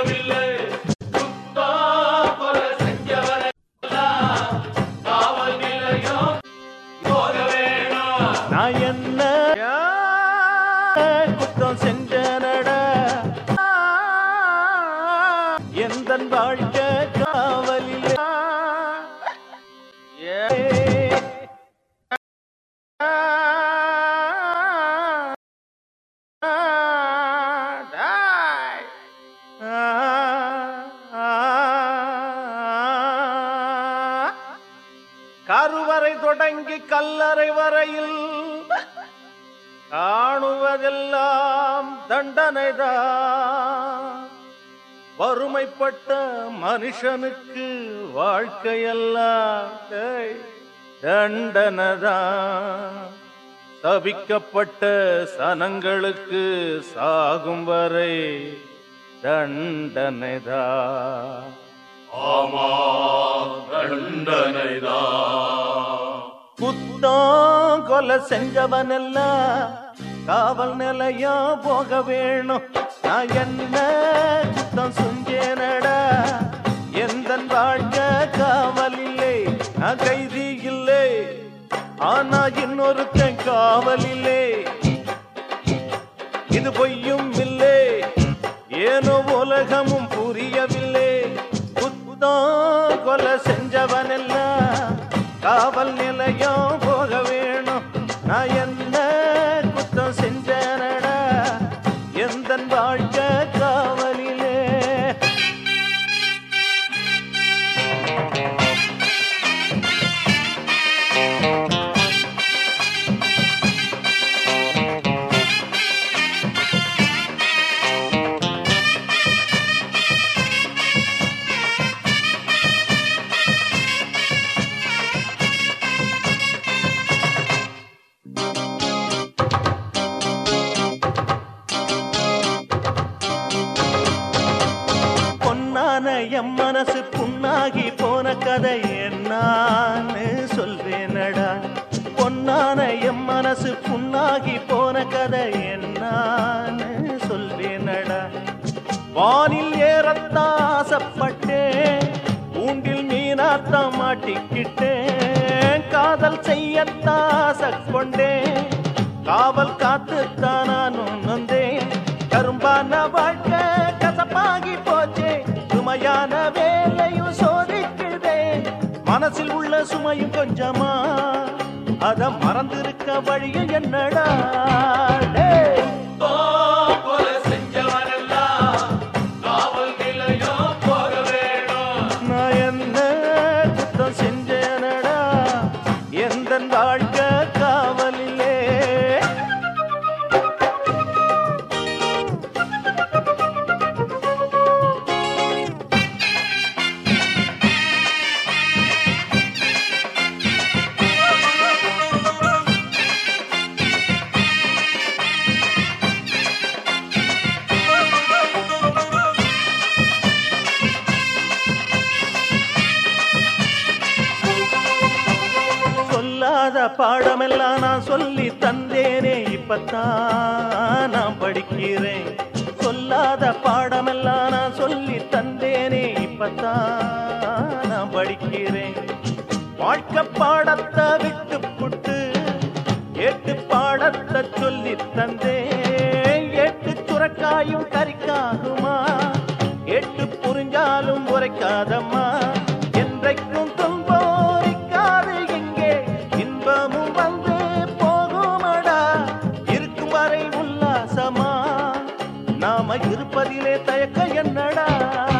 புரியவில்லை குத்தா கொலை செஞ்சவரை காவல் நிலையம் போக வேணாம் நான் என்ன குத்தம் செஞ்சனடா எந்த வாழ்க்கை காவலில் கருவறை தொடங்கி கல்லறை வரையில் காணுவதெல்லாம் தண்டனைதான் வறுமைப்பட்ட மனுஷனுக்கு வாழ்க்கையெல்லாம் டேய், தண்டனைதான் சபிக்கப்பட்ட சனங்களுக்கு சாகும் வரை தண்டனைதான் ஆமா தண்டனைதான் குத்தம் கொலை செஞ்சவனெல்லாம் காவல் நிலையம் போக வேணும் நான் என்ன குத்தம் செஞ்சேனடா எந்த வாழ்க்கை காவல் இல்லை நான் கைதி இல்லை ஆனா இன்னொருத்தன் காவல் இல்லை இது பொய்யும் இல்லை ஏனோ உலகமும் புரியவில்லை குத்தம் கொலை செஞ்சவனெல்லாம் காவல் நிலையம் போக வேணும் நான் என்ன குத்தம் செஞ்சனடா எந்த வாழ்க்கை காவலிலே பொன்னான எம் மனசு புண்ணாகி போன கதை என்னான்னு சொல்வேனடா பொன்னான எம் மனசு புண்ணாகி போன கதை என்னான்னு சொல்வேனடா வானில் ஏறத்தான் ஆசைப்பட்டேன் பூண்டில் மீனாத்தான் மாட்டிக்கிட்டேன் காதல் செய்யத்தான் ஆசை கொண்டேன் காவல் காத்துத்தான் நானும் நொந்தேன் கரும்பான வாழ்க்கை கசப்பாகி போச்சே சுமையான வேலையும் சோதிக்குதே மனசில் உள்ள சுமையும் கொஞ்சமா அத மறந்திருக்க வழியும் என்னடா டேய் கொலை செஞ்சவரெல்லாம் காவல் நிலையம் போக வேணும் நான் என்ன குத்தம் செஞ்சேனடா எந்த வாழ்க்கை காவலிலே சொல்லாத பாடமெல்லாம் நான் சொல்லி தந்தேனே இப்பத்தான் நான் படிக்கிறேன் சொல்லாத பாடமெல்லாம் நான் சொல்லி தந்தேனே இப்பத்தான் நான் படிக்கிறேன் வாழ்க்கை பாடத்தை விட்டு புட்டு ஏட்டு பாடத்தை சொல்லி தந்தேன் ஏட்டு சுரக்காயும் கறிக்காகுமா எட்டு புரிஞ்சாலும் உரைக்காதம்மா என்றைக்கும் துன்போரிக்காது இங்கே இன்பமும் வந்து போகுமடா இருக்கும் வரை உல்லாசமா நாம இருப்பதிலே தயக்க என்னடா